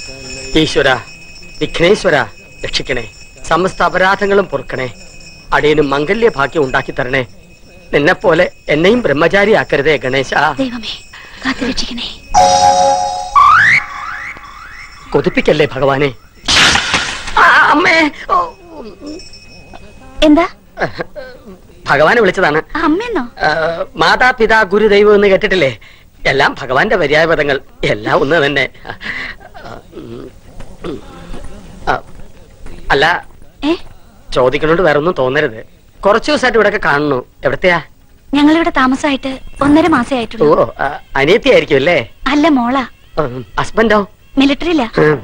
ഈശ്വര വിഘ്നേശ്വര രക്ഷിക്കണേ സമസ്ത അപരാധങ്ങളും പൊറുക്കണേ അടിയനും മംഗല്യ ഭാഗ്യം ഉണ്ടാക്കി തരണേ നിന്നെ പോലെ എന്നെയും ബ്രഹ്മചാരിയാക്കരുതേ ഗണേശ ദൈവമേ കാത്തു രക്ഷിക്കണേ കൊതിപ്പിക്കല്ലേ ഭഗവാനെ ആ, അമ്മേ ഓ, എന്താ ഭഗവാനെ വിളിച്ചതാണ് അമ്മയെന്നോ ആ, മാതാപിതാ ഗുരു ദൈവം എന്ന് കേട്ടിട്ടില്ലേ എല്ലാം ഭഗവാന്റെ പര്യായപദങ്ങൾ എല്ലാം ഒന്ന് തന്നെ ഉം, ഉം. ആ, അല്ല ഏ ചോദിക്കണോണ്ട് വേറെ ഒന്നും തോന്നരുത് കുറച്ചു ദിവസമായിട്ട് ഇവിടെ കാണുന്നു എവിടത്തെയാ ഞങ്ങളിവിടെ താമസമായിട്ട് ഒന്നര മാസേ ഓ ആയിട്ടുള്ളൂ ആ, അനിയത്തിയായിരിക്കും അല്ലേ അല്ല മോളാ ഉം, ഹസ്ബൻഡോ മിലിറ്ററിയില്ല ഉം.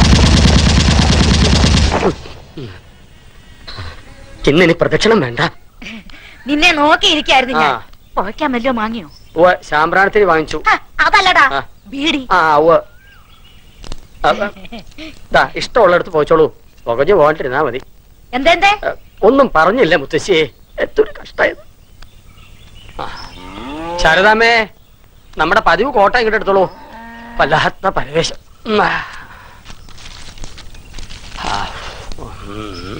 ഇന്നിനി പ്രദക്ഷിണം വേണ്ട നിന്നെ നോക്കിയിരിക്കായിരുന്നു ആ. ഞാൻ പുഴയ്ക്കാൻ വല്ലോ വാങ്ങിയോ ഉവ്വ് ശാമ്പ്രാണത്തിന് വാങ്ങിച്ചു ഹ, അതല്ലടാ ആ. ബീഡി ആ ഉവ്വ് ആ, ആ. ദാ ഇഷ്ടമുള്ളിടത്ത് പോയിച്ചോളൂ പുകഞ്ഞു പോകാണ്ടിരുന്നാ മതി എന്തെന്തേ ആ, ഒന്നും പറഞ്ഞില്ല മുത്തശ്ശിയെ എത്തൊരു കഷ്ടായത് ആ. ശാരദാമ്മേ നമ്മുടെ പതിവ് കോട്ട ഇങ്ങോട്ട് എടുത്തോളൂ വല്ലാത്ത പരവേശം ഉം. ആ. ഉം.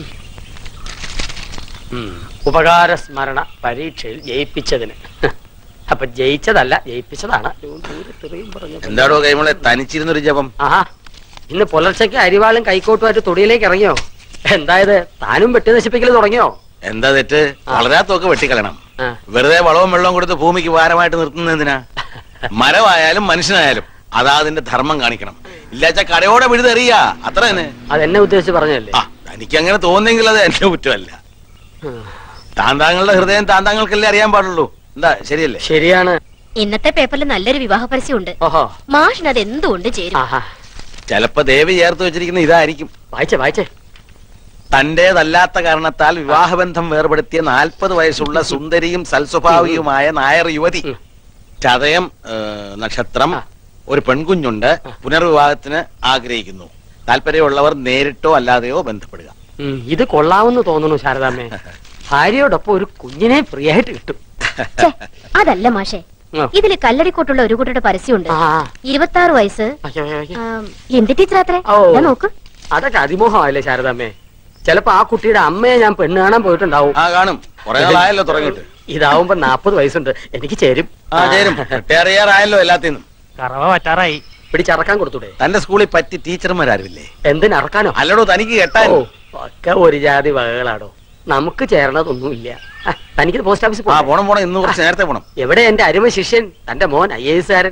ഉം. ഉപകാര സ്മരണ പരീക്ഷയിൽ ജയിപ്പിച്ചതിന് അപ്പൊ ജയിച്ചതല്ല ജയിപ്പിച്ചതാണ് ദൂരത്തെറിയും പറഞ്ഞു എന്താടോ കൈമളെ തനിച്ചിരുന്നൊരു ജപം ആഹാ ഇന്ന് പുലർച്ചയ്ക്ക് അരിവാളും കൈക്കോട്ടുമായിട്ട് തൊടിയിലേക്ക് ഇറങ്ങിയോ എന്തായത് താനും വെട്ടി നശിപ്പിക്കൽ തുടങ്ങിയോ എന്താ തെറ്റ് വളരാത്തൊക്കെ വെട്ടിക്കളയണം ആ. വെറുതെ വളവും വെള്ളവും കൊടുത്ത് ഭൂമിക്ക് ഭാരമായിട്ട് നിർത്തുന്നത് എന്തിനാ മരമായാലും മനുഷ്യനായാലും അതാ അതിന്റെ ധർമ്മം കാണിക്കണം ഇല്ലാച്ച കടയോടെ വിഴുതെറിയ അത്ര തന്നെ അതെന്നെ ഉദ്ദേശിച്ച് പറഞ്ഞല്ലേ ആ തനിക്ക് അങ്ങനെ തോന്നുന്നെങ്കിൽ അത് എന്റെ കുറ്റമല്ല താന്താങ്ങളുടെ ഹൃദയം താന്താങ്ങൾക്കല്ലേ അറിയാൻ പാടുള്ളൂ എന്താ ശരിയല്ലേ ശരിയാണ് ഇന്നത്തെ പേപ്പറിൽ നല്ലൊരു വിവാഹ പരസ്യമുണ്ട് ഓഹോ മാഷിന് അത് എന്തുകൊണ്ട് ചേരും ആഹാ ചിലപ്പോ ദേവി ചേർത്ത് വെച്ചിരിക്കുന്ന ഇതായിരിക്കും വായിച്ചേ വായിച്ചേ തന്റേതല്ലാത്ത കാരണത്താൽ വിവാഹബന്ധം വേർപെടുത്തിയ നാൽപ്പത് വയസ്സുള്ള സുന്ദരിയും സൽസ്വഭാവിയുമായ നായർ യുവതി ഉം. ചതയം ഏ, നക്ഷത്രം ആ. ഒരു പെൺകുഞ്ഞുണ്ട് പുനർവിവാഹത്തിന് ആഗ്രഹിക്കുന്നു താല്പര്യമുള്ളവർ നേരിട്ടോ അല്ലാതെയോ ബന്ധപ്പെടുക ഉം, ഇത് കൊള്ളാമെന്ന് തോന്നുന്നു ശാരദാമ്മേ ഭാര്യയോടൊപ്പം ഒരു കുഞ്ഞിനെ ഫ്രീ ആയിട്ട് കിട്ടും ഛെ, അതല്ല മാഷെ ആ. ഇതില് കല്ലടിക്കോട്ടുള്ള ഒരു കുട്ടിയുടെ പരസ്യമുണ്ട് ആ, ആ. ഇരുപത്തി ആറ് വയസ്സ് അയ്യോ, അയ്യോ, അയ്യോ. ആം, എന്ത് ടീച്ചർ അത്രേ ഓ. ഞാൻ നോക്ക് അതൊക്കെ അതിമോഹമല്ലേ ശാരദാമ്മേ ചിലപ്പോ ആ കുട്ടിയുടെ അമ്മയെ ഞാൻ പെണ്ണ് കാണാൻ പോയിട്ടുണ്ടാവും ആ കാണും കുറെ നാളായല്ലോ തുടങ്ങിയിട്ട് ഇതാവുമ്പോ നാപ്പത് വയസ്സുണ്ട് എനിക്ക് ചേരും ആ ചേരും റിട്ടയറിയാറായല്ലോ എല്ലാത്തിനും കറവ പറ്റാറായി പിടിച്ചറക്കാൻ കൊടുത്തൂടെ തന്റെ സ്കൂളിൽ പറ്റി ടീച്ചർമാരാരുമില്ലേ എന്തിനറക്കാനോ അല്ലടോ തനിക്ക് കേട്ടാൻ ഓ ഒക്കെ ഒരു ജാതി വകകളാടോ നമുക്ക് ചേരണതൊന്നുമില്ല ആ, തനിക്ക് പോസ്റ്റ് ഓഫീസിൽ ആ പോകണം പോണം പോണം ഇന്ന് കുറച്ച് നേരത്തെ പോണം എവിടെ എന്റെ അരുമ ശിഷ്യൻ തന്റെ മോൻ ഐ എസ് കാരൻ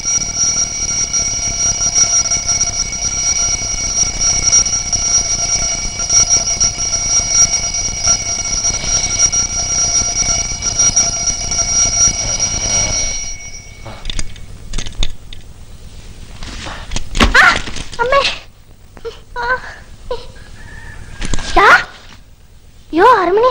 അമ്മേ യാ. യോ അരമണി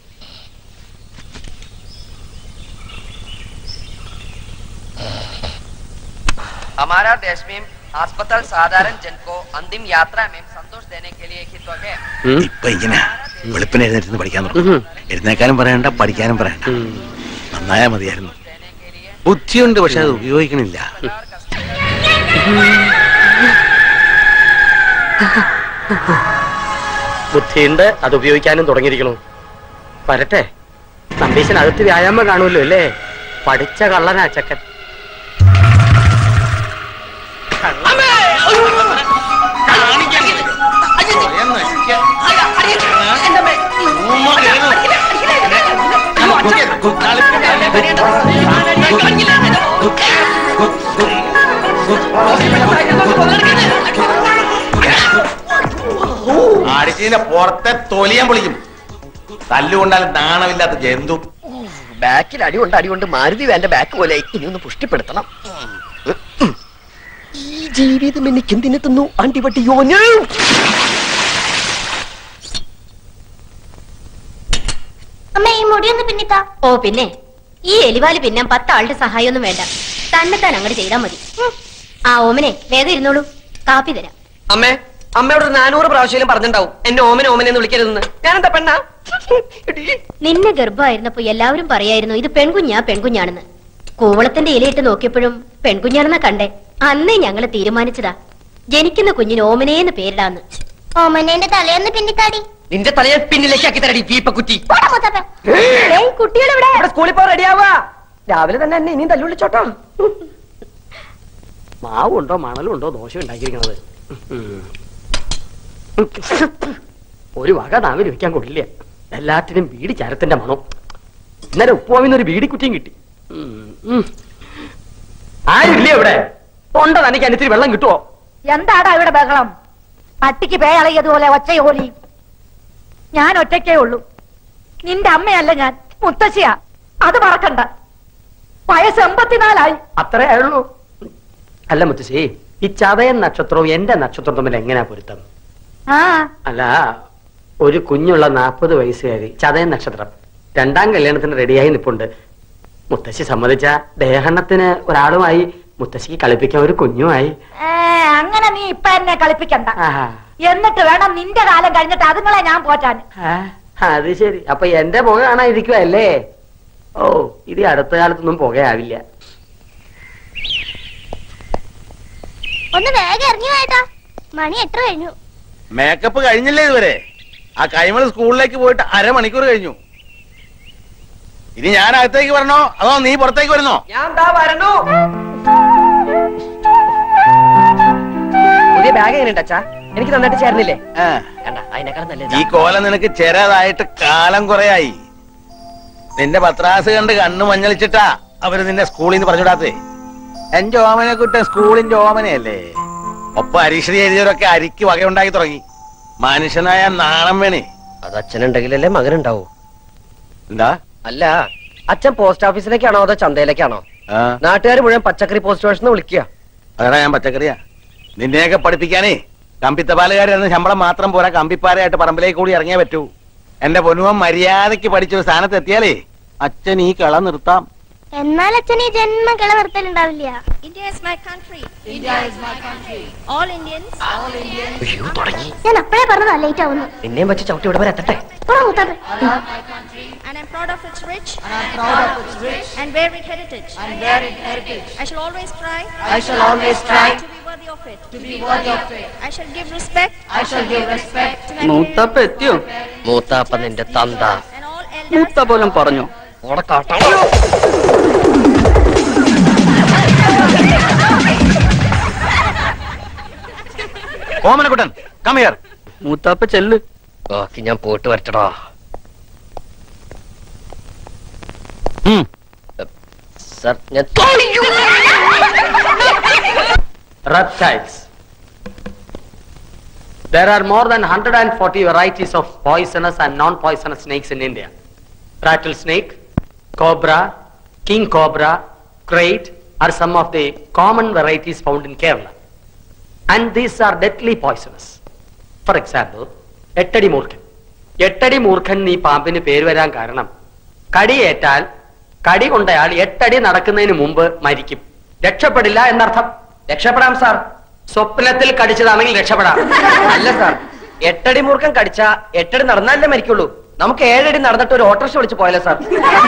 हमारा देश में अस्पताल साधारण जन को अंतिम यात्रा में संतोष देने के लिए हित है ഉം. ഇപ്പൊ ഇങ്ങനെ വെളുപ്പിന് എഴുന്നേറ്റ് പഠിക്കാൻ തുടങ്ങും ഉം. എഴുന്നേക്കാനും പറയണ്ട പഠിക്കാനും പറയണ്ട ഉം. നന്നായാ മതിയായിരുന്നു ബുദ്ധിയുണ്ട് പക്ഷെ അത് ഉപയോഗിക്കണില്ല ബുദ്ധിയുണ്ട് അത് ഉപയോഗിക്കാനും തുടങ്ങിയിരിക്കണു വരട്ടെ നമ്പീശൻ അകത്ത് വ്യായാമം കാണുമല്ലോ അല്ലേ പഠിച്ച കള്ളനാ ചക്കൻ അടിച്ചതിന്റെ പുറത്തെ തൊലിയാൻ പൊളിക്കും തല്ലുകൊണ്ടാലും നാണമില്ലാത്ത ജന്തു ബാക്കിൽ അടികൊണ്ട് അടികൊണ്ട് മാരുതി വേണ്ട ബാക്ക് പോലെ ഇനി ഒന്ന് പുഷ്ടിപ്പെടുത്തണം ഈ ജീവിതം എനിക്ക് എന്തിനു തന്നു അണ്ടിപട്ടിയോ അമ്മ ഈ മുടിയൊന്ന് പിന്നിത്താ ഓ പിന്നെ ഈ എലിവാല് പിന്നാൻ പത്താളുടെ സഹായമൊന്നും വേണ്ട തന്നെ താൻ അങ്ങോട്ട് ചെയ്താൽ മതി ഉം. ആ ഓമനെ വേഗം ഇരുന്നോളൂ കാപ്പി തരാം അമ്മേ അമ്മയോട് ഒരു നാനൂറ് പ്രാവശ്യം പറഞ്ഞിട്ടുണ്ടാവും എന്നെ ഓമനെ ഓമനെ എന്ന് വിളിക്കരുതെന്ന് ഞാനെന്താ പെണ്ണാ എടീ. നിന്നെ ഗർഭമായിരുന്നപ്പോ എല്ലാവരും പറയായിരുന്നു ഇത് പെൺകുഞ്ഞാ പെൺകുഞ്ഞാണെന്ന് കൂവളത്തിന്റെ ഇലയിട്ട് നോക്കിയപ്പോഴും പെൺകുഞ്ഞാണെന്നാ കണ്ടേ അന്നേ ഞങ്ങള് തീരുമാനിച്ചതാ ജനിക്കുന്ന കുഞ്ഞിന് ഓമനേന്ന് പേരിടാന്ന് ഓമനേന്റെ തലയൊന്ന് പിന്നിത്താടി നിന്റെ തലയെ പിന്നിലേക്ക് ആക്കി തരടി വീപ്പക്കുറ്റി പോടാ മൂത്തപ്പ കുട്ടികളെവിടെ ഇവിടെ സ്കൂളിൽ പോകാൻ റെഡിയാവാ രാവിലെ തന്നെ എന്നെ ഇനിയും തല്ലുവിളിച്ചോട്ടോ മാവുണ്ടോ മണലുണ്ടോ ദോശ ഉണ്ടാക്കിയിരിക്കണത് ഉം. ഒരു വക നാവിൽ വെക്കാൻ കൊള്ളില്ല എല്ലാത്തിനും ബീഡി ചരത്തിന്റെ മണം ഇന്നലെ ഉപ്പുവാമിന്ന് ഒരു ബീഡി കുറ്റിയും കിട്ടി ഉം, ഉം. ആരുമില്ലേ ഇവിടെ തൊണ്ട തനിക്ക് അനിത്തിരി വെള്ളം കിട്ടുമോ എന്താടാ ഇവിടെ ബഹളം പട്ടിക്ക് പേ അളകിയതുപോലെ ഒച്ചയോലി ഞാൻ ഒറ്റയ്ക്കേ ഉള്ളൂ നിന്റെ അമ്മയല്ല ഞാൻ മുത്തശ്ശിയാ അത് മറക്കണ്ട വയസ്സ് എൺപത്തിനാലായി അത്രേ ആയുള്ളൂ അല്ല മുത്തശ്ശി ഈ ചതയൻ നക്ഷത്രവും എന്റെ നക്ഷത്രവും തമ്മിൽ എങ്ങനെയാ പൊരുത്തം ആ അല്ല ഒരു കുഞ്ഞുള്ള നാൽപ്പത് വയസ്സുകാരി ചതയൻ നക്ഷത്രം രണ്ടാം കല്യാണത്തിന് റെഡിയായി നിപ്പുണ്ട് മുത്തശ്ശി സമ്മതിച്ച ദേഹണ്ണത്തിന് ഒരാളുമായി മുത്തശ്ശിക്ക് കളിപ്പിക്കാൻ ഒരു കുഞ്ഞുമായി ഏ, അങ്ങനെ നീ ഇപ്പൊ എന്നെ കളിപ്പിക്കണ്ട ആഹാ. എന്നിട്ട് വേണം നിന്റെ കാലം കഴിഞ്ഞിട്ട് അതുങ്ങളെ ഞാൻ പോറ്റാൻ ആ, അത് ശരി അപ്പൊ എന്റെ പുക കാണാതിരിക്കുവല്ലേ ഓ ഇത് ഈ അടുത്ത കാലത്തൊന്നും പുകയാവില്ല ഒന്ന് വേഗം ഇറങ്ങി വേട്ടാ മണി എത്ര കഴിഞ്ഞു മേക്കപ്പ് കഴിഞ്ഞില്ലേ ഇതുവരെ ആ കൈമൾ സ്കൂളിലേക്ക് പോയിട്ട് അരമണിക്കൂർ കഴിഞ്ഞു ഇനി ഞാൻ അകത്തേക്ക് വരണോ അതോ നീ പുറത്തേക്ക് വരുന്നോ ഞാൻ ദാ വരണു പുതിയ ബാഗ് എങ്ങനെയുണ്ട് അച്ഛാ എനിക്ക് നന്നായിട്ട് ചേർന്നില്ലേ ആ, കണ്ട അതിനേക്കാൾ ഈ നല്ലത് കോലം നിനക്ക് ചെറുതായിട്ട് കാലം കുറയായി നിന്റെ പത്രാസ് കണ്ട് കണ്ണു മഞ്ഞളിച്ചിട്ടാ അവര് നിന്നെ സ്കൂളിൽ നിന്ന് പറഞ്ഞുവിടാത്തേ എന്റെ ഓമനെ കുട്ടൻ സ്കൂളിന്റെ ഓമനയല്ലേ ഒപ്പം അരീക്ഷണി എഴുതിയവരൊക്കെ അരിക്ക് വകയുണ്ടാക്കി തുടങ്ങി മനുഷ്യനായ നാണം വേണേ അത് അച്ഛനുണ്ടെങ്കിലല്ലേ മകനുണ്ടാവൂ എന്താ അല്ല അച്ഛൻ പോസ്റ്റ് ഓഫീസിലേക്കാണോ അതോ ചന്തയിലേക്കാണോ ആ നാട്ടുകാർ മുഴുവൻ പച്ചക്കറി പോസ്റ്റ് സ്റ്റേഷനിൽ വിളിക്കുക അതാ ഞാൻ പച്ചക്കറിയാ നിന്നെയൊക്കെ പഠിപ്പിക്കാനേ കമ്പിത്തപാലുകാരായിരുന്ന ശമ്പളം മാത്രം പോരാ കമ്പിപ്പാരയായിട്ട് പറമ്പിലേക്ക് കൂടി ഇറങ്ങിയേ പറ്റൂ എന്റെ പൊന്നുവൻ മര്യാദയ്ക്ക് പഠിച്ചൊരു സ്ഥാനത്ത് എത്തിയാലേ അച്ഛൻ ഈ കള നിർത്താം എന്നാൽ അച്ഛൻ ഈ ജന്മം കിള നിർത്തലുണ്ടാവില്ല India is my country. India is my country. All Indians. All Indians. അയ്യോ തുടങ്ങി ഞാൻ അപ്പഴേ പറഞ്ഞതാ ലേറ്റ് ആവുന്നു നിന്നെയും വെച്ച് ചവിട്ടി ഇവിടെ വരെ എത്തട്ടെ പോടാ മൂത്തപ്പ And I'm proud of its rich. And I'm proud of its rich. And varied heritage. And varied heritage. I shall always try. I shall always try To be worthy of it. To be worthy of it. I shall give respect. I shall give respect. To my മൂത്താപ്പ എത്തിയോ മൂത്താപ്പ നിന്റെ തന്ത parents and all elders. മൂത്ത പോലും പറഞ്ഞു ഓടെ കാട്ടാ ഓമനക്കുട്ടൻ കമിയർ മൂത്താപ്പ ചെല്ല് ബാക്കി ഞാൻ പോയിട്ട് വരട്ടടാ സർ ഞാൻ reptiles. There are more than 140 varieties of poisonous and non-poisonous snakes in India. Rattlesnake, cobra, king cobra, crate are some of the common varieties found in Kerala. And these are deadly poisonous. For example, എട്ടടി മൂർഖൻ എട്ടടി മൂർഖൻ ഈ പാമ്പിന് പേര് വരാൻ കാരണം കടിയേറ്റാൽ കടി കൊണ്ടയാൾ എട്ടടി നടക്കുന്നതിന് മുമ്പ് മരിക്കും രക്ഷപ്പെടില്ല എന്നർത്ഥം രക്ഷപ്പെടാം സാർ സ്വപ്നത്തിൽ കടിച്ചതാണെങ്കിൽ രക്ഷപ്പെടാം അല്ല സാർ എട്ടടി മൂർഖം കടിച്ച എട്ടടി നടന്നാലേ മരിക്കുള്ളൂ നമുക്ക് ഏഴടി നടന്നിട്ട് ഒരു ഓട്ടോറിക്ഷ വിളിച്ച് പോയാലോ സാർ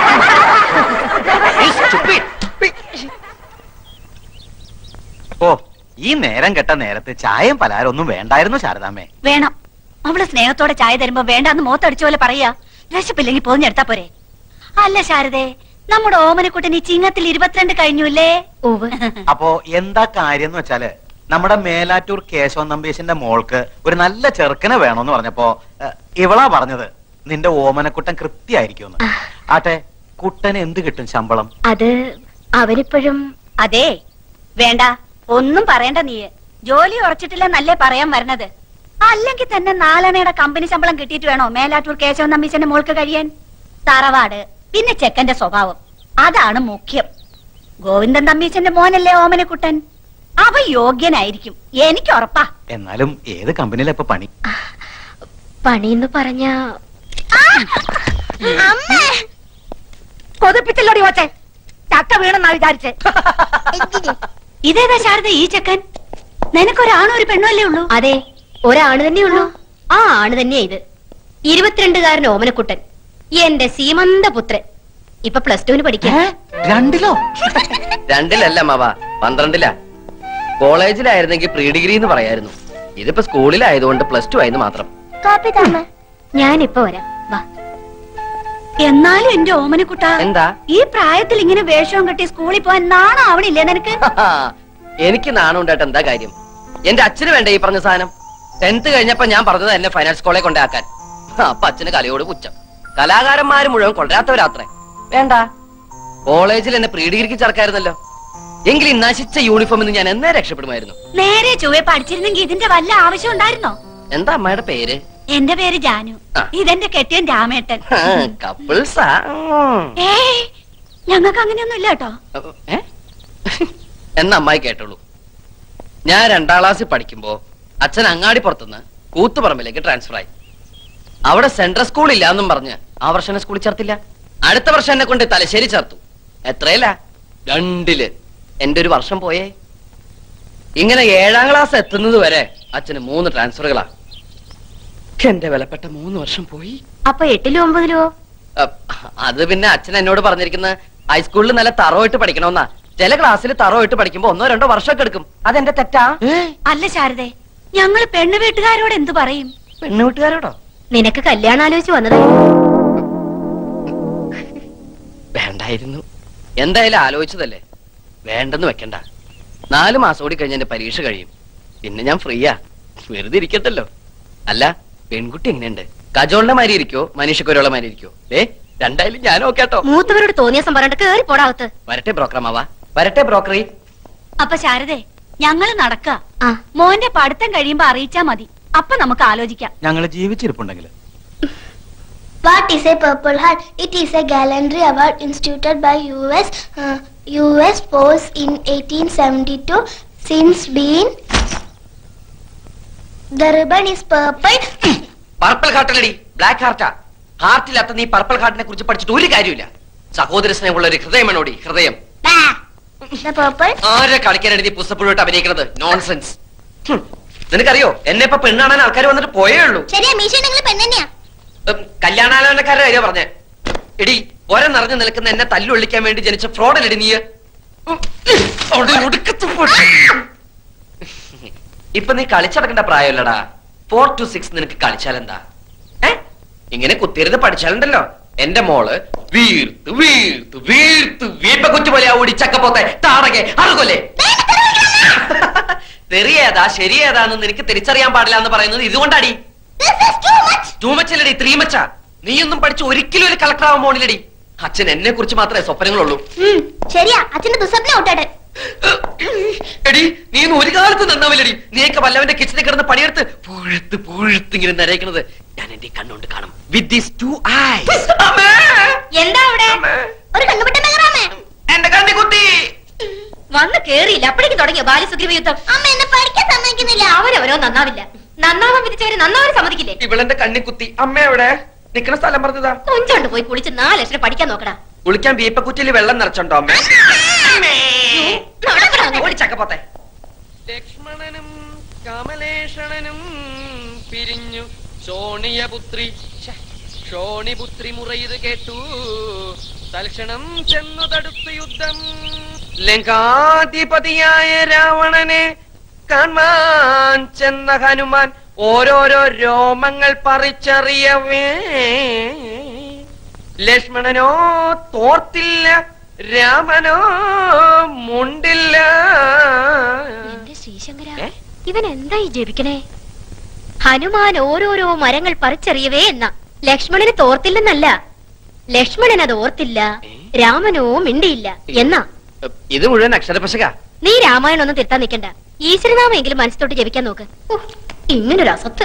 ഓ ഈ നേരം കെട്ട നേരത്ത് ചായയും പലഹാരം ഒന്നും വേണ്ടായിരുന്നു ശാരദാമ്മേ വേണം അവള് സ്നേഹത്തോടെ ചായ തരുമ്പോ വേണ്ടാന്ന് മോത്തടിച്ച പോലെ പറയാ വിശപ്പില്ലെങ്കിൽ പോഞ്ഞെടുത്താ പോരെ അല്ല ശാരദേ നമ്മുടെ ഓമനക്കുട്ടൻ ഈ ചിങ്ങത്തിൽ ഇരുപത്തിരണ്ട് കഴിഞ്ഞുല്ലേ ഓവ് അപ്പോ എന്താ കാര്യം എന്ന് വെച്ചാല് നമ്മുടെ മേലാറ്റൂർ കേശവൻ നമ്പീശന്റെ മോൾക്ക് ഒരു നല്ല ചെറുക്കനെ വേണമെന്ന് പറഞ്ഞപ്പോ ഏ, ഇവളാ പറഞ്ഞത് നിന്റെ ഓമനക്കുട്ടൻ കൃത്യായിരിക്കുമെന്ന് ആട്ടെ കുട്ടന് എന്ത് കിട്ടും ശമ്പളം അത് അവരിപ്പോഴും അതെ വേണ്ട ഒന്നും പറയണ്ട നീ ജോലി ഉറച്ചിട്ടില്ലെന്നല്ലേ പറയാൻ വരണത് അല്ലെങ്കിൽ തന്നെ നാലണയുടെ കമ്പനി ശമ്പളം കിട്ടിയിട്ട് വേണോ മേലാറ്റൂർ കേശവൻ നമ്പീശന്റെ മോൾക്ക് കഴിയാൻ തറവാട് പിന്നെ ചെക്കന്റെ സ്വഭാവം അതാണ് മുഖ്യം ഗോവിന്ദൻ തമ്പീശന്റെ മോനല്ലേ ഓമനക്കുട്ടൻ അവ യോഗ്യനായിരിക്കും എനിക്ക് ഉറപ്പാ എന്നാലും ഏത് കമ്പനിയിലാ ഇപ്പൊ പണി പണിന്ന് പറഞ്ഞ കൊതിപ്പിച്ചല്ലോടി ഓച്ചെ ചക്ക വീണെന്നാ വിചാരിച്ചേ ഇതേതാ ശാരദ ഈ ചെക്കൻ നിനക്കൊരാണോ ഒരു പെണ്ണോ അല്ലേ ഉള്ളൂ അതെ ഒരാണ് തന്നെയുള്ളൂ ആ ആണ് തന്നെയാ ഇത് ഇരുപത്തിരണ്ടുകാരൻ ഓമനക്കുട്ടൻ എന്റെ സീമന്ത പുത്രൻ ഇപ്പൊ പ്ലസ് ടുവിന് പഠിക്കാം രണ്ടിലോ രണ്ടിലല്ല മാവ പന്ത്രണ്ടിലാ കോളേജിലായിരുന്നെങ്കിൽ പ്രീ ഡിഗ്രി എന്ന് പറയായിരുന്നു ഇതിപ്പോ സ്കൂളിലായതുകൊണ്ട് പ്ലസ് ടു ആയെന്ന് മാത്രം കാപ്പി താമ ഞാനിപ്പോ വരാം വാ എന്നാലും എന്റെ ഓമനക്കുട്ട എന്താ ഈ പ്രായത്തിൽ ഇങ്ങനെ വേഷവും കെട്ടി സ്കൂളിൽ പോവാൻ നാണം ആവണില്ലേ നിനക്ക് എനിക്ക് നാണം ഉണ്ടായിട്ട് എന്താ കാര്യം എന്റെ അച്ഛന് വേണ്ട ഈ പറഞ്ഞ സാധനം ടെൻത്ത് കഴിഞ്ഞപ്പോ ഞാൻ പറഞ്ഞത് എന്നെ ഫൈനാൻസ് കോളേജ് കൊണ്ടാക്കാൻ അപ്പൊ അച്ഛന് കലയോട് പുച്ഛം കലാകാരന്മാര് മുഴുവൻ കൊണ്ടുവരാത്തവരാത്രേ വേണ്ട കോളേജിൽ എന്നെ പ്രീ ഡിഗ്രിക്ക് ചേർക്കായിരുന്നല്ലോ എങ്കിൽ ഈ നശിച്ച യൂണിഫോമിൽ നിന്ന് ഞാൻ എന്നേ രക്ഷപ്പെടുമായിരുന്നു നേരെ ചൊവ്വെ പഠിച്ചിരുന്നെങ്കിൽ ഇതിന്റെ വല്ല ആവശ്യം ഉണ്ടായിരുന്നോ എന്താ അമ്മയുടെ പേര് എന്റെ പേര് ജാനു ആ. ഇതെന്റെ കെട്ടിയൻ രാമേട്ടൻ കപ്പിൾസാ ഏയ് ഞങ്ങൾക്ക് അങ്ങനെയൊന്നും ഇല്ല കേട്ടോ ഏ? എന്ന അമ്മായി കേട്ടോളൂ ഞാൻ രണ്ടാം ക്ലാസ്സിൽ പഠിക്കുമ്പോ അച്ഛൻ അങ്ങാടി പുറത്തുനിന്ന് കൂത്തുപറമ്പിലേക്ക് ട്രാൻസ്ഫർ ആയി അവിടെ സെൻട്രൽ സ്കൂൾ ഇല്ല എന്നും പറഞ്ഞ് ആ വർഷം എന്നെ സ്കൂളിൽ ചേർത്തില്ല അടുത്ത വർഷം എന്നെ കൊണ്ട് തലശ്ശേരി ചേർത്തു എത്രയില്ല രണ്ടില് എന്റെ ഒരു വർഷം പോയേ ഇങ്ങനെ ഏഴാം ക്ലാസ് എത്തുന്നത് വരെ അച്ഛന് മൂന്ന് ട്രാൻസ്ഫറുകളാ എന്റെ വിലപ്പെട്ട മൂന്ന് വർഷം പോയി അപ്പൊ എട്ടിലോ ഒമ്പതിലോ അഹ് അത് പിന്നെ അച്ഛൻ എന്നോട് പറഞ്ഞിരിക്കുന്നത് ഹൈസ്കൂളിൽ നല്ല തറവായിട്ട് പഠിക്കണമെന്നാ ചില ക്ലാസ്സിൽ തറവായിട്ട് പഠിക്കുമ്പോ ഒന്നോ രണ്ടോ വർഷമൊക്കെ എടുക്കും അതെന്റെ തെറ്റാ അല്ല ശാരദേ ഞങ്ങള് പെണ്ണു വീട്ടുകാരോട് എന്തു പറയും പെണ്ണു വീട്ടുകാരോടോ നിനക്ക് കല്യാണം ആലോചിച്ച് വന്നത് വേണ്ടായിരുന്നു എന്തായാലും ആലോചിച്ചതല്ലേ വേണ്ടെന്ന് വെക്കണ്ട നാല് മാസം കൂടി കഴിഞ്ഞ് എന്റെ പരീക്ഷ കഴിയും പിന്നെ ഞാൻ ഫ്രീയാ വെറുതെ ഇരിക്കത്തല്ലോ അല്ല പെൺകുട്ടി എങ്ങനെയുണ്ട് കജോളിന്റെ മാതിരി ഇരിക്കോ മനുഷ്യക്കൊരുള്ള മാതിരി ഇരിക്കോ ഏ രണ്ടായാലും ഞാൻ ഓക്കേട്ടോ മൂത്തവരോട് തോന്നിയ സംഭരണം കേറി പോടാവത്ത് വരട്ടെ ബ്രോക്കറമാവാ വരട്ടെ ബ്രോക്കറി അപ്പൊ ശാരദേ ഞങ്ങള് നടക്ക ആ മോന്റെ പഠിത്തം കഴിയുമ്പോ അറിയിച്ചാ മതി അപ്പൊ നമുക്ക് ആലോചിക്കാം ഞങ്ങൾ ജീവിച്ചിരിപ്പുണ്ടെങ്കിൽ What is a Purple Heart? It is a gallantry award instituted by US uh, US Force in 1872. Since been the ribbon is purple. Purple ഹാർട്ടല്ലടി ബ്ലാക്ക് ഹാർട്ടാ ഹാർട്ടില്ലാത്ത നീ പർപ്പിൾ ഹാർട്ടിനെ കുറിച്ച് പഠിച്ചിട്ട് ഒരു കാര്യമില്ല സഹോദര സ്നേഹമുള്ള ഒരു ഹൃദയമാണോടി ഹൃദയം Bah. the purple. ആരെ കളിക്കാനാണ് നീ പുസ്തകപ്പുഴോട്ട് അഭിനയിക്കുന്നത് നോൺസെൻസ് ഹും. നിനക്കറിയോ എന്നെ ഇപ്പൊ പെണ്ണാണാൻ ആൾക്കാർ വന്നിട്ട് പോയേ ഉള്ളൂ ശരിയാ മീശ നിങ്ങൾ പെണ്ണെന്നെയാ ഉം, കല്യാണാലോചനക്കാരുടെ കാര്യം പറഞ്ഞേ എടി ഒര നിറഞ്ഞു നിൽക്കുന്ന എന്നെ തല്ലുള്ളിക്കാൻ വേണ്ടി ജനിച്ച ഫ്രോഡല്ലടി നീ ഉം, അവിടെ ഒടുക്കത്ത് പോട്ടെ. ഇപ്പൊ നീ കളിച്ചടക്കേണ്ട പ്രായമല്ലടാ ഫോർ ടു സിക്സ് നിനക്ക് കളിച്ചാലെന്താ ഏ ഇങ്ങനെ കുത്തിയിരുന്ന് പഠിച്ചാലുണ്ടല്ലോ എന്റെ മോള് വീർത്ത് വീർത്ത് വീർത്ത് വീപ്പ കുറ്റു പോലെ ഓടി ചക്കപ്പോത്തെ താടകെ അറുകൊല്ലേ തെറിയേതാ ശരിയേതാന്ന് നിനക്ക് തിരിച്ചറിയാൻ പാടില്ല എന്ന് പറയുന്നത് ഇതുകൊണ്ടാടി This is too much. ടൂമച്ചല്ലടി ത്രീമച്ച നീയൊന്നും പഠിച്ച് ഒരിക്കലും ഒരു കളക്ടർ ആവാൻ പോണില്ലടി അച്ഛൻ എന്നെ കുറിച്ച് മാത്രമേ സ്വപ്നങ്ങളുള്ളൂ ഉം, ശരിയാ അച്ഛന്റെ ദുസ്വപ്നം ഔട്ടാട് എടി നീ ഒന്നും ഒരു കാലത്ത് നന്നാവില്ലടി നീയൊക്കെ വല്ലവന്റെ കിച്ചണിൽ കിടന്ന് പണിയെടുത്ത് പുഴുത്ത് പുഴുത്ത് ഇങ്ങനെ നരയിക്കണത് ഞാൻ എന്റെ ഈ കണ്ണുകൊണ്ട് കാണും വിത്ത് ദീസ് ടു ഐസ് എന്താ അവിടെ ഒരു കണ്ണുപിട്ട മെഗറാമേ എന്റെ കണ്ണി കുത്തി വന്ന് കേറിയില്ല അപ്പോഴേക്കും തുടങ്ങിയ ബാല്യസുഗ്രീവ യുദ്ധം അമ്മ എന്നെ പഠിക്കാൻ സമ്മതിക്കുന്നില്ല അവരവരോ നന്നാവില്ല നന്നാവാൻ വിധിച്ചവര് നന്നാവാൻ സമ്മതിക്കില്ലേ ഇവളെന്റെ കണ്ണി കുത്തി അമ്മ എവിടെ നിക്കണ സ്ഥലം പറഞ്ഞതാ കൊഞ്ചോണ്ട് പോയി കുളിച്ച് നാല് ലക്ഷം പഠിക്കാൻ നോക്കടാ കുളിക്കാൻ വീപ്പക്കുറ്റിയിൽ വെള്ളം നിറച്ചുണ്ടോ അമ്മ നടക്കടാ അങ്ങ്. ഓടിച്ചക്കപ്പോത്തെ ലക്ഷ്മണനും കമലേഷണനും പിരിഞ്ഞു ശോണിയപുത്രി ഛെ, ശോണിപുത്രി മുറയത് കേട്ടു തൽക്ഷണം ചെന്നു തടുത്തു യുദ്ധം ലങ്കാധിപതിയായ രാവണനെ കാണാൻ ചെന്ന ഹനുമാൻ ഓരോരോ രോമങ്ങൾ പറിച്ചറിയവേ ലക്ഷ്മണനോ തോർത്തില്ല രാമനോ മുണ്ടില്ല എന്റെ ശ്രീശങ്കര ഏ? ഇവൻ എന്താ ഈ ജപിക്കണേ ഹനുമാൻ ഓരോരോ മരങ്ങൾ പറിച്ചെറിയവേ എന്ന ലക്ഷ്മണന് തോർത്തില്ലെന്നല്ല ലക്ഷ്മണൻ അത് ഓർത്തില്ല ഏ? രാമനോ മിണ്ടിയില്ല എന്നാ ഇത് മുഴുവൻ അക്ഷരപശക നീ രാമായണം ഒന്നും തിരുത്താൻ നിൽക്കണ്ട ഈശ്വരനാമെങ്കിലും മനസ്സിലോട്ട് ജപിക്കാൻ നോക്ക് ഉഫ്, ഇങ്ങനൊരു അസത്ത്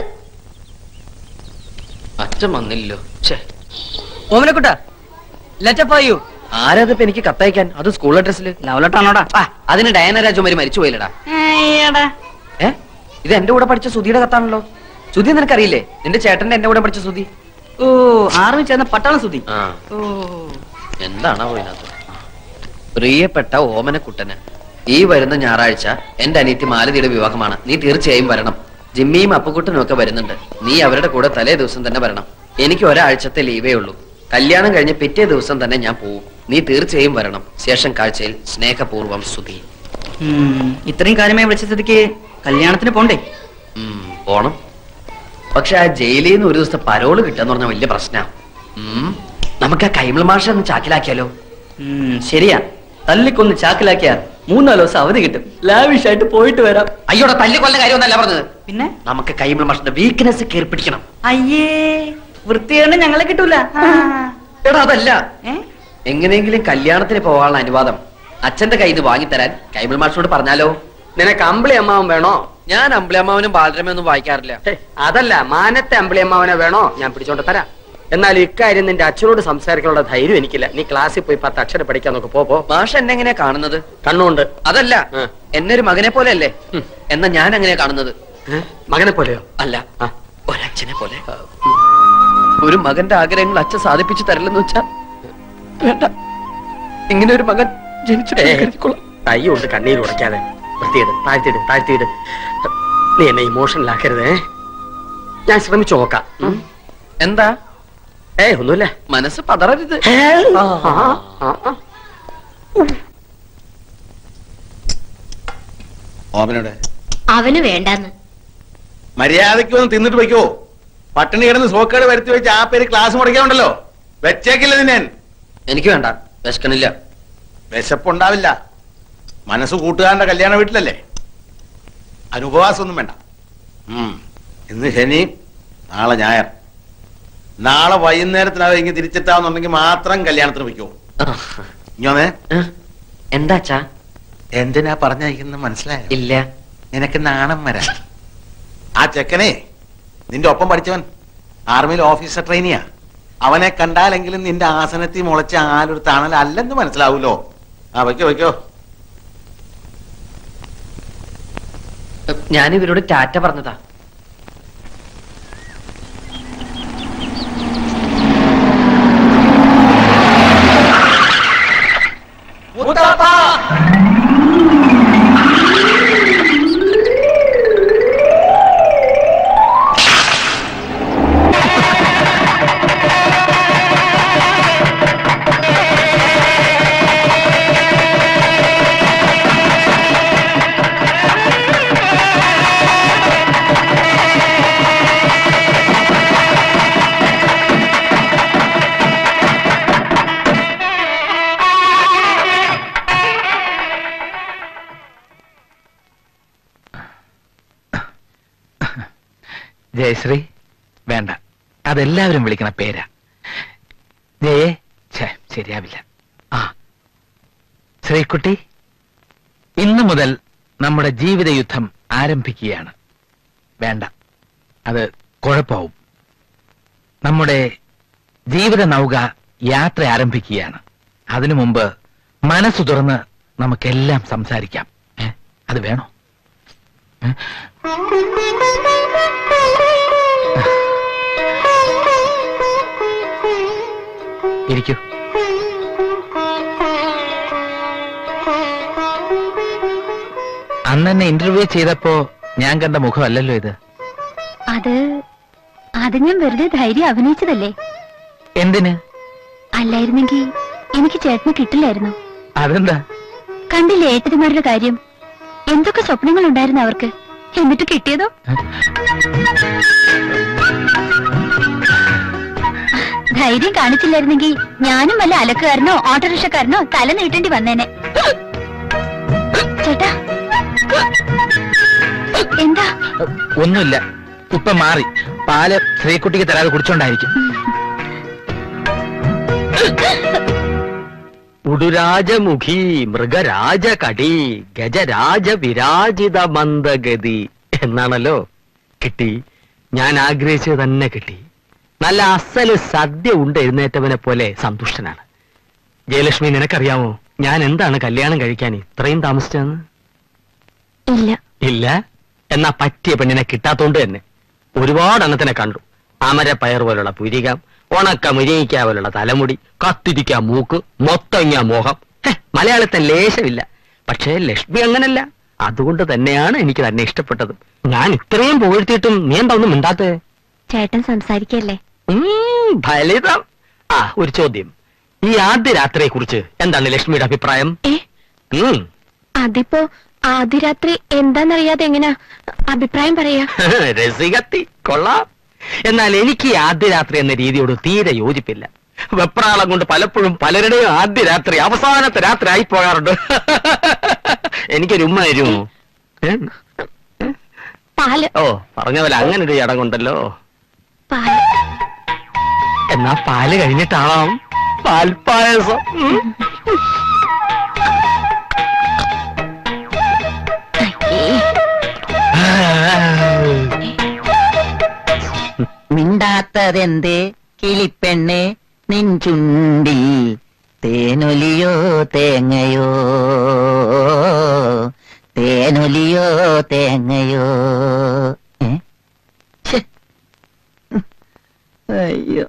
അച്ഛൻ വന്നില്ലല്ലോ ഛേ ഓമനക്കുട്ട ലെറ്റപ്പായു ആരാതിപ്പോ എനിക്ക് കത്തയക്കാൻ അത് സ്കൂൾ അഡ്രസ്സിൽ ലവലട്ടാണോടാ അതിന് ഡയന രാജകുമാരി മരിച്ചു പോയില്ലടാ ഏ ഇത് എന്റെ കൂടെ പഠിച്ച സുധിയുടെ കത്താണല്ലോ സുധി നിനക്കറിയില്ലേ നിന്റെ ചേട്ടന്റെ എന്റെ കൂടെ പഠിച്ച സുധി ഓ ആർമി ചേർന്ന പട്ടാള സുതി ആ ഓ എന്താണോ ഇതിനകത്ത് പ്രിയപ്പെട്ട ഓമനക്കുട്ടന് ഈ വരുന്ന ഞായറാഴ്ച എന്റെ അനിയത്തി മാലതിയുടെ വിവാഹമാണ് നീ തീർച്ചയായും വരണം ജിമ്മിയും അപ്പുക്കുട്ടനും ഒക്കെ വരുന്നുണ്ട് നീ അവരുടെ കൂടെ തലേ ദിവസം തന്നെ വരണം എനിക്ക് ഒരാഴ്ചത്തെ ലീവേ ഉള്ളൂ കല്യാണം കഴിഞ്ഞ് പിറ്റേ ദിവസം തന്നെ ഞാൻ പോവും നീ തീർച്ചയായും വരണം ശേഷം കാഴ്ചയിൽ സ്നേഹപൂർവ്വം സുധി ഉം, ഇത്രയും കാര്യമായി വിളിച്ച സ്ഥിതിക്ക് കല്യാണത്തിന് പോണ്ടേ ഉം, പോണം പക്ഷെ ആ ജയിലിൽ നിന്ന് ഒരു ദിവസത്തെ പരോള് കിട്ടാന്ന് പറഞ്ഞ വലിയ പ്രശ്ന നമുക്ക് ആ കൈമൾ മാഷ ഒന്ന് ചാക്കിലാക്കിയാലോ ഉം, ശരിയാ തല്ലിക്കൊന്ന് ചാക്കിലാക്കിയാ മൂന്നാല് ദിവസം അവധി കിട്ടും ലാവിഷ് ആയിട്ട് പോയിട്ട് വരാം അയ്യോടെ തല്ലിക്കൊല്ല കാര്യമൊന്നല്ല പറഞ്ഞത് പിന്നെ നമുക്ക് കൈമൾ മാഷിന്റെ വീക്ക്നെസ് കയറി പിടിക്കണം അയ്യേ വൃത്തിയാണ് ഞങ്ങളെ കിട്ടൂല ആ. എടാ അതല്ല ഏ? എങ്ങനെയെങ്കിലും കല്യാണത്തിന് പോകാനുള്ള അനുവാദം അച്ഛന്റെ കയ്യിൽ നിന്ന് വാങ്ങിത്തരാൻ കൈമൾ മാഷിനോട് പറഞ്ഞാലോ നിനക്ക് അമ്പിളി അമ്മാവൻ വേണോ ഞാൻ അമ്പിളിയമ്മാവനും ബാലരമയൊന്നും വായിക്കാറില്ല ഹേ, അതല്ല മാനത്തെ അമ്പിളി അമ്മാവനെ വേണോ ഞാൻ പിടിച്ചോണ്ട് തരാം എന്നാൽ ഇക്കാര്യം നിന്റെ അച്ഛനോട് സംസാരിക്കാനുള്ള ധൈര്യം എനിക്കില്ല നീ ക്ലാസ്സിൽ പോയി പത്ത് അക്ഷരം പഠിക്കാൻ നോക്ക് പോ പോ മാഷ് എന്നെ എങ്ങനെയാ കാണുന്നത് കണ്ണുണ്ട് അതല്ല ആ. എന്നെ ഒരു മകനെ പോലെ അല്ലേ ഉം. എന്നാ ഞാൻ എങ്ങനെയാ കാണുന്നത് ഏ? മകനെ പോലെയോ അല്ല ആ. ഒരച്ഛനെ പോലെ ഒരു മകന്റെ ആഗ്രഹങ്ങൾ അച്ഛൻ സാധിപ്പിച്ചു തരില്ലെന്ന് വെച്ചാ വേണ്ട ഇങ്ങനെ ഒരു മകൻ ജനിച്ചിട്ട് ഏ, കരുതിക്കൊള്ളാം. കൈ കൊണ്ട് കണ്ണീര് ഉടയ്ക്കാതെ വൃത്തിയിട് താഴ്ത്തിയിട് താഴ്ത്തിയിട് നീ എന്നെ ഇമോഷണൽ ആക്കരുതേ ഞാൻ ശ്രമിച്ചു നോക്കാം ഉം. എന്താ ഏ ഒന്നുമില്ല മനസ്സ് പതറരുത് ആ, ആ, ആ. ഓമനോടെ അവന് വേണ്ടാന്ന് മര്യാദയ്ക്ക് വന്ന് തിന്നിട്ട് വെക്കോ പട്ടിണി കിടന്ന് സോക്കേട് വരുത്തി വെച്ച് ആ പേര് ക്ലാസ് മുടക്കാനുണ്ടല്ലോ വെച്ചേക്കില്ല നിന്നെ എനിക്ക് വേണ്ട വിശക്കണില്ല വിശപ്പുണ്ടാവില്ല മനസ്സ് കൂട്ടുകാരന്റെ കല്യാണ വീട്ടിലല്ലേ അനുപവാസമൊന്നും വേണ്ട ഉം. ഇന്ന് ശനി നാളെ ഞായർ നാളെ വൈകുന്നേരത്തിനകം ഇങ്ങനെ തിരിച്ചെത്താവുന്നുണ്ടെങ്കിൽ മാത്രം കല്യാണത്തിന് വയ്ക്കോ ഇങ്ങനെ ഏ? എന്താ അച്ഛാ എന്തിനാ പറഞ്ഞയക്കുന്നത് മനസ്സിലായോ ഇല്ല നിനക്ക് നാണം വരാൻ ആ ചെക്കനെ നിന്റെ ഒപ്പം പഠിച്ചവൻ ആർമിയിൽ ഓഫീസർ ട്രെയിനിയാ അവനെ കണ്ടാലെങ്കിലും നിന്റെ ആസനത്തിൽ മുളച്ച ആലൊരു തണൽ അല്ലെന്ന് മനസ്സിലാവൂലോ ആ വയ്ക്കോ വയ്ക്കോ ഞാൻ ഇവരോട് ടാറ്റ പറഞ്ഞതാ ജയശ്രീ വേണ്ട അതെല്ലാവരും വിളിക്കണ പേരാ ജയേ ഛേ ശരിയാവില്ല ആ ശ്രീകുട്ടി ഇന്നു മുതൽ നമ്മുടെ ജീവിത യുദ്ധം ആരംഭിക്കുകയാണ് വേണ്ട അത് കുഴപ്പവും നമ്മുടെ ജീവിത നൗക യാത്ര ആരംഭിക്കുകയാണ് അതിനു മുമ്പ് മനസ്സു തുറന്ന് നമുക്കെല്ലാം സംസാരിക്കാം ഏ? അത് വേണോ ഏ? ഇരിക്കൂ അന്ന് എന്നെ ഇന്റർവ്യൂ ചെയ്തപ്പോ ഞാൻ കണ്ട മുഖമല്ലല്ലോ ഇത് അത് അത് ഞാൻ വെറുതെ ധൈര്യം അഭിനയിച്ചതല്ലേ എന്തിന് അല്ലായിരുന്നെങ്കിൽ എനിക്ക് ചേട്ടന് കിട്ടില്ലായിരുന്നു അതെന്താ കണ്ടില്ലേ ഏട്ടന്മാരുടെ കാര്യം എന്തൊക്കെ സ്വപ്നങ്ങൾ ഉണ്ടായിരുന്നു അവർക്ക് എന്നിട്ട് കിട്ടിയതോ ധൈര്യം കാണിച്ചില്ലായിരുന്നെങ്കിൽ ഞാനും വല്ല അലക്കുകാരനോ ഓട്ടോറിക്ഷക്കാരനോ തല നീട്ടേണ്ടി വന്നേനെ ചേട്ടാ എന്താ ഒന്നുമില്ല ഇപ്പൊ മാറി പാല് ശ്രീകുട്ടിക്ക് തരാതെ കുടിച്ചോണ്ടായിരിക്കും ഉടുരാജമുഖി മൃഗരാജകടി ഗജരാജ വിരാജിത മന്ദഗതി എന്നാണല്ലോ കിട്ടി ഞാൻ ആഗ്രഹിച്ചത് തന്നെ കിട്ടി നല്ല അസല് സദ്യ ഉണ്ട് എഴുന്നേറ്റവനെ പോലെ സന്തുഷ്ടനാണ് ജയലക്ഷ്മി നിനക്കറിയാമോ ഞാൻ എന്താണ് കല്യാണം കഴിക്കാൻ ഇത്രയും താമസിച്ചതെന്ന് ഇല്ല ഇല്ല എന്നാ പറ്റിയ പെണ്ണിനെ കിട്ടാത്തോണ്ട് തന്നെ ഒരുപാട് എണ്ണത്തിനെ കണ്ടു അമരപ്പയർ പോലുള്ള പുരികം ഉണക്ക മുരിങ്ങിക്ക പോലുള്ള തലമുടി കത്തിരിക്ക മൂക്ക് മൊത്തങ്ങ മോഹം ഹെ, മലയാളത്തിൽ ലേശമില്ല പക്ഷേ ലക്ഷ്മി അങ്ങനല്ല അതുകൊണ്ട് തന്നെയാണ് എനിക്ക് തന്നെ ഇഷ്ടപ്പെട്ടത് ഞാൻ ഇത്രയും പുകഴ്ത്തിയിട്ടും നീ എന്താ ഒന്നും മിണ്ടാത്തേ ചേട്ടൻ സംസാരിക്കല്ലേ ഉം, ഫലിതം ആ ഒരു ചോദ്യം ഈ ആദ്യ രാത്രിയെ കുറിച്ച് എന്താണ് ലക്ഷ്മിയുടെ അഭിപ്രായം ഏ ഉം, അതിപ്പോ ആദ്യ രാത്രി എന്താന്നറിയാതെ എങ്ങനാ അഭിപ്രായം പറയാ രസികത്തി കൊള്ളാം എന്നാൽ എനിക്ക് ഈ ആദ്യ രാത്രി എന്ന രീതിയോട് തീരെ യോജിപ്പില്ല വെപ്രാളം കൊണ്ട് പലപ്പോഴും പലരുടെയും ആദ്യ രാത്രി അവസാനത്തെ രാത്രി ആയി പോകാറുണ്ട് എനിക്കൊരു ഉമ്മ തരുമോ ഏ? പാല് ഓ പറഞ്ഞ പോലെ അങ്ങനെ ഒരു ചടങ്ങുണ്ടല്ലോ പാല് എന്നാ പാല് കഴിഞ്ഞിട്ടാവാം പാൽപ്പായസം ഉം. മിണ്ടാത്തതെന്തേ കിളിപ്പെണ്ണെ നിൻ ചുണ്ടിൽ തേനൊലിയോ തേങ്ങയോ തേനൊലിയോ തേങ്ങയോ ഏ? ഛെ. അയ്യോ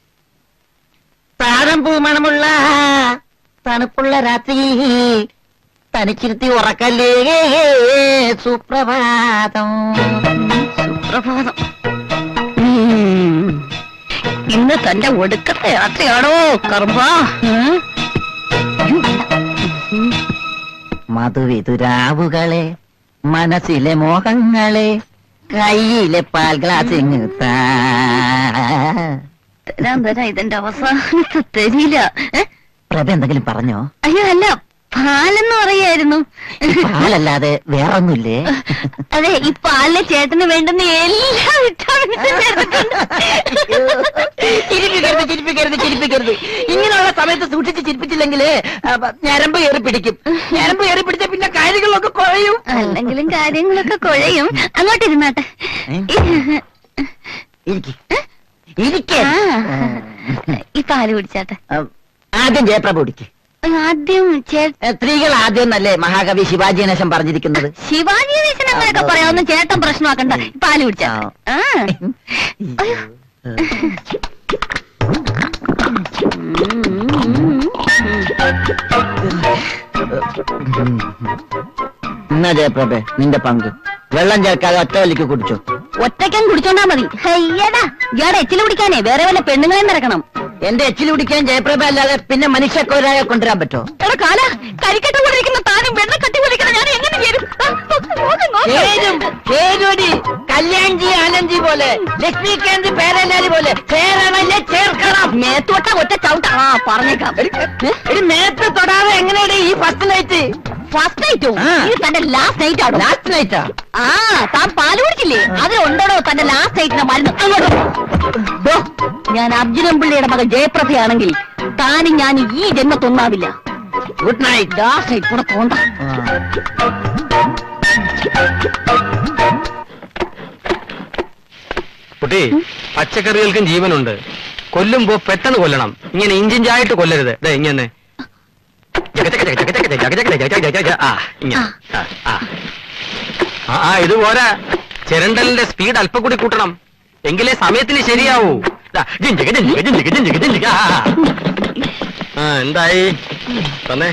താഴം പൂമണമുള്ള തണുപ്പുള്ള രാത്രി തനിച്ചിരുത്തി ഉറക്കല്ലേ സുപ്രഭാതം സുപ്രഭാതം ഉം. ഇന്ന് തന്റെ ഒടുക്കത്തെ യാത്രയാണോ കർമ്മ മധുവിതുരാവുകളെ മനസ്സിലെ മോഹങ്ങളെ കയ്യിലെ പാൽ ഗ്ലാസ് ഇങ്ങ് താ. തരാൻ തരാം ഇതിന്റെ അവസാനത്തെ തരില്ല ഏ? പ്രഭ എന്തെങ്കിലും പറഞ്ഞോ അയ്യോ അല്ല പാലെന്ന് പറയായിരുന്നു പാലല്ലാതെ വേറൊന്നുമില്ലേ അതെ ഈ പാലിലെ ചേട്ടന് വേണ്ടുന്ന എല്ലാ വിറ്റാമിനും ചേർത്തിട്ടുണ്ട്. ചിരിപ്പിക്കരുത് ചിരിപ്പിക്കരുത് ചിരിപ്പിക്കരുത് ഇങ്ങനെയുള്ള സമയത്ത് സൂക്ഷിച്ച് ചിരിപ്പിച്ചില്ലെങ്കിൽ ഞരമ്പ് കയറി പിടിക്കും ഞരമ്പ് കയറി പിടിച്ച പിന്നെ കാര്യങ്ങളൊക്കെ കുറയും അല്ലെങ്കിലും കാര്യങ്ങളൊക്കെ കുഴയും അങ്ങോട്ട് ഇരുന്നാട്ടെ ഇരിക്ക്. ഇരിക്ക്. ആ. ഈ പാല് കുടിച്ചാട്ടെ ആ, ആദ്യം ജയപ്രഭ കുടിക്ക് ആദ്യം ചേ ഏ, സ്ത്രീകൾ ആദ്യം എന്നല്ലേ മഹാകവി ശിവാജി ഗണേശൻ പറഞ്ഞിരിക്കുന്നത് ശിവാജി ഗണേശൻ അങ്ങനെയൊക്കെ പറയാവുന്ന ചേട്ടൻ പ്രശ്നമാക്കണ്ട ഈ പാല് കുടിച്ചാ ആ അയ്യോ. എന്നാ ജയപ്രഭേ നിന്റെ പങ്ക് വെള്ളം ചേർക്കാതെ ഒറ്റ വലിക്ക് കുടിച്ചോ ഒറ്റയ്ക്കൻ കുടിച്ചോണ്ടാ മതി അയ്യടാ ഇയാടെ എച്ചില് കുടിക്കാനേ വേറെ വല്ല പെണ്ണുങ്ങളെ നിറക്കണം എന്റെ എച്ചിൽ കുടിക്കാൻ ജയപ്രഭ അല്ലാതെ പിന്നെ മനുഷ്യക്കൊരായ കൊണ്ടുവരാൻ പറ്റോ എടാ കാല കരിക്കട്ട കൊണ്ടിരിക്കുന്ന താനും വെള്ളം കട്ടി കൊണ്ടിരിക്കുന്ന ഞാൻ എങ്ങനെ ചേരും ആ, നോക്ക്, നോക്ക്. ചേരും ചേരുവടി കല്യാൺജി ആനന്ദ്ജി പോലെ ലക്ഷ്മികാന്ത് പേരല്ലാരി പോലെ ചേരണല്ലേ ചേർക്കണം മേത്തോട്ട ഒറ്റ ചവിട്ട ആ പറഞ്ഞേക്കാം ഒരു മേത്ത് തൊടാതെ എങ്ങനെയാണ് ഈ ഫസ്റ്റ് നൈറ്റ് ഫസ്റ്റ് നൈറ്റോ ആ. ഇത് തന്റെ ലാസ്റ്റ് നൈറ്റ് ആണോ ലാസ്റ്റ് നൈറ്റാ ആ താൻ പാല് കുടിച്ചില്ലേ അതിലുണ്ടോ തന്റെ ലാസ്റ്റ് നൈറ്റിന്റെ മരുന്ന് അങ്ങോട്ട് ദോ, ഞാൻ അർജുനൻ പിള്ളയുടെ മകൾ ജയപ്രഭയാണെങ്കിൽ താനും ഞാൻ ഈ ജന്മത്തൊന്നാവില്ല ഗുഡ് നൈറ്റ് ലാസ്റ്റ് നൈറ്റ് കൂടെ പോണ്ട കുട്ടി പച്ചക്കറികൾക്കും ജീവനുണ്ട് കൊല്ലുമ്പോ പെട്ടെന്ന് കൊല്ലണം ഇങ്ങനെ ഇഞ്ചിഞ്ചായിട്ട് കൊല്ലരുത് ദേ ഇങ്ങനെ ജക ജക ജക ജക ജക ജക ജക ജക ജക ജക. ആ ഇങ്ങനെ ആ, ആ. ആ, ആ ഇത് പോരാ ചിരണ്ടലിന്റെ സ്പീഡ് അല്പം കൂടി കൂട്ടണം എങ്കിലേ സമയത്തിന് ശരിയാവൂ ദാ, ജിൻ ജിക ജിൻ ജിക ജിൻ ജിക ജിൻ ജിക ജിൻ ജിക. ആ, ആ. ആ എന്തായി തന്നെ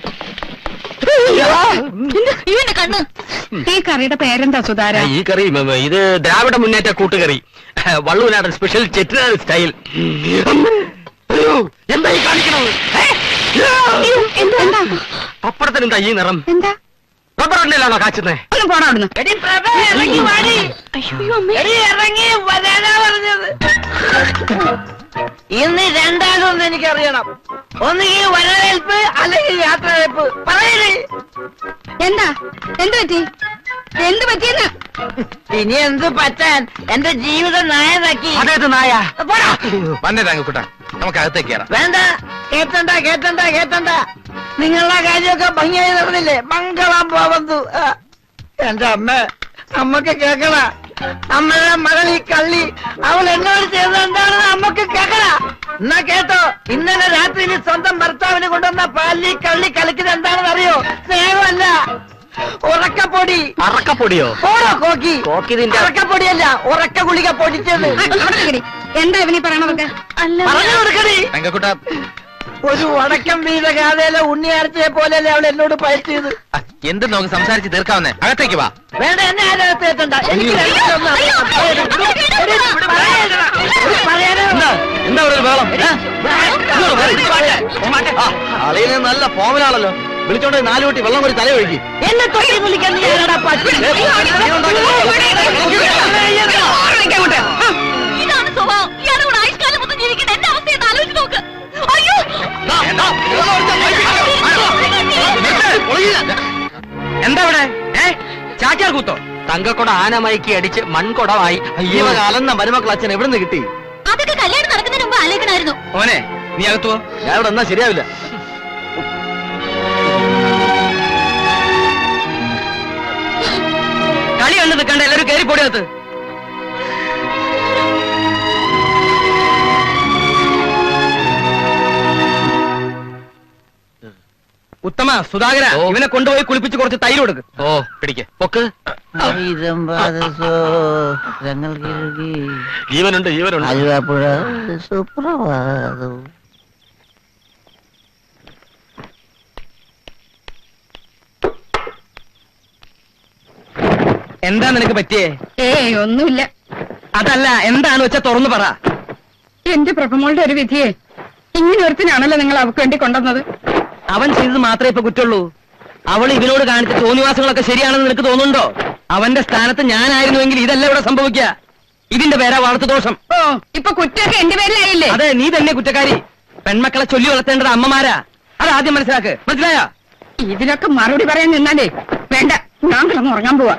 ഇവന്റെ കണ്ണ് ഈ കറിയുടെ പേരെന്താ സുധാര ആ, ഈ കറി മ, മ, ഇത് ദ്രാവിഡ മുന്നേറ്റ കൂട്ടുകറി വള്ളൂനാടൻ സ്പെഷ്യൽ ചെറ്റിനാട് സ്റ്റൈൽ അയ്യോ എന്താ ഈ കാണിക്കണത് ഏ? എന്താ പപ്പടത്തിന് എന്താ ഈ നിറം എന്താ റബ്ബർ എണ്ണയിലാണോ കാച്ചുന്നേ ഒന്ന് പോടാ അവിടുന്ന് എടി പ്രഭ ഇറങ്ങി വാടി അയ്യോ അമ്മേ എടി ഇറങ്ങി വരാനാ പറഞ്ഞത് ഇന്ന് രണ്ടാമതൊന്ന് എനിക്കറിയണം ഒന്നുകിൽ വരവേൽപ്പ് അല്ലെങ്കിൽ യാത്രവേൽപ്പ് പറയണേ എന്താ എന്ത് പറ്റി എന്ത് പറ്റിയെന്ന് ഇനി എന്ത് പറ്റാൻ എന്റെ ജീവിതം നായനാക്കി അതേത് നായ പോടാ. വന്നേ താങ്കൂട്ട നമുക്ക് അകത്തേക്ക് കയറാം വേണ്ട കേട്ടണ്ട കേട്ടണ്ട കേട്ടണ്ട നിങ്ങളുടെ കാര്യമൊക്കെ ഭംഗിയായി നടന്നില്ലേ മംഗളം പോവന്തു ആ. എന്റെ അമ്മ അമ്മക്ക് കേക്കണ അമ്മയുടെ മകൾ ഈ കള്ളി അവൾ എന്നോട് ചെയ്തത് എന്താണെന്ന് അമ്മക്ക് കേക്കണ എന്നാ കേട്ടോ ഇന്നലെ രാത്രിയിൽ സ്വന്തം ഭർത്താവിന് കൊണ്ടുവന്ന പാലിൽ കള്ളി കളിക്കുന്നത് എന്താണെന്ന് അറിയോ സ്നേഹമല്ല ഉറക്കപ്പൊടി അറക്കപ്പൊടിയോ പോടോ കോക്കി കോക്കി ഇതിന്റെ- ഉറക്കപ്പൊടിയല്ല ഉറക്ക ഗുളിക പൊടിച്ചത് ആ, അവിടെ നിൽക്കടി. എന്താ ഇവനീ പറയണതൊക്കെ അല്ല പറഞ്ഞു കൊടുക്കണേ താങ്കൂട്ട ഒരു വടക്കം വീത ഗാഥയിലെ ഉണ്ണിയാർച്ചയെ പോലെയല്ലേ അവൾ എന്നോട് പയറ്റിയത് എന്ത് നമുക്ക് സംസാരിച്ച് തീർക്കാവുന്നേ അകത്തേക്ക് വാ വേണ്ട എന്നെ ആരകത്ത് എത്തണ്ട എനിക്ക് രണ്ടിലൊന്ന് അറിയാം. പറയാനോ എന്താ എന്താ ഇവിടെ ഒരു ബഹളം ഏ? ഇങ്ങോട്ട് മാറി. ആ, അളിയന് നല്ല ഫോമിലാണല്ലോ വിളിച്ചോണ്ട് നാല് കുട്ടി വെള്ളം ഒരു തല ഒഴുകി എന്നെ തൊട്ടി വിളിക്കാൻ നീ ആരാടാ പട്ടി? ഇതാണ് സ്വഭാവം ഇയാളുടെ കൂടെ ആയുഷ്കാലം മൊത്തം ജീവിക്കേണ്ട എന്റെ അവസ്ഥ എന്ന് ആലോചിച്ച് നോക്ക് അയ്യോ എന്താ ഇവിടെ ഏ ചാക്യാർ കൂത്തോ തങ്കക്കുട ആനമയക്കി അടിച്ച് മൺകുടമായി അയ്യോ അലന്ന മരുമക്കൾ അച്ഛൻ എവിടെ നിന്ന് കിട്ടി അതൊക്കെ കല്യാണം നടക്കുന്നതിന് മുമ്പ് ആലോചിക്കണമായിരുന്നു ഓനെ നീ അകത്തുവോ ഞാൻ ഇവിടെ എന്നാ ശരിയാവില്ല കളി കണ്ടു നിൽക്കണ്ട എല്ലാവരും കയറി പൊടിയകത്ത് ഉത്തമ സുധാകര ഇവനെ കൊണ്ടുപോയി കുളിപ്പിച്ച് കുറച്ച് തൈര് കൊടുക്ക് ഓ പിടിക്ക് പൊക്ക് ജീവനുണ്ട് ജീവനുണ്ട് ആലുവാപ്പുഴ സുപ്രഭാതം എന്താ നിനക്ക് പറ്റിയേ ഏയ് ഒന്നുമില്ല അതല്ല എന്താണ് വെച്ചാ തുറന്നു പറ എന്റെ പ്രഭമോളുടെ ഒരു വിധിയെ ഇങ്ങനെ ഒരുത്തിനാണല്ലോ നിങ്ങൾ അവക്ക് വേണ്ടി കൊണ്ടുവന്നത് അവൻ ചെയ്തത് മാത്രമേ ഇപ്പൊ കുറ്റുള്ളൂ അവൾ ഇവനോട് കാണിച്ച തോന്നിവാസങ്ങളൊക്കെ ശരിയാണെന്ന് നിനക്ക് തോന്നുന്നുണ്ടോ അവന്റെ സ്ഥാനത്ത് ഞാനായിരുന്നുവെങ്കിൽ ഇതല്ല ഇവിടെ സംഭവിക്കുക ഇതിന്റെ പേരാ വളർത്തു ദോഷം ഓ ഇപ്പൊ കുറ്റമൊക്കെ എന്റെ പേരിലായില്ലേ അതെ നീ തന്നെ കുറ്റക്കാരി പെൺമക്കളെ ചൊല്ലി വളർത്തേണ്ടത് അമ്മമാരാ അത് ആദ്യം മനസ്സിലാക്ക് മനസ്സിലായോ ഇതിനൊക്കെ മറുപടി പറയാൻ നിന്നാലേ വേണ്ട ഞാൻ കിടന്ന് ഉറങ്ങാൻ പോവാ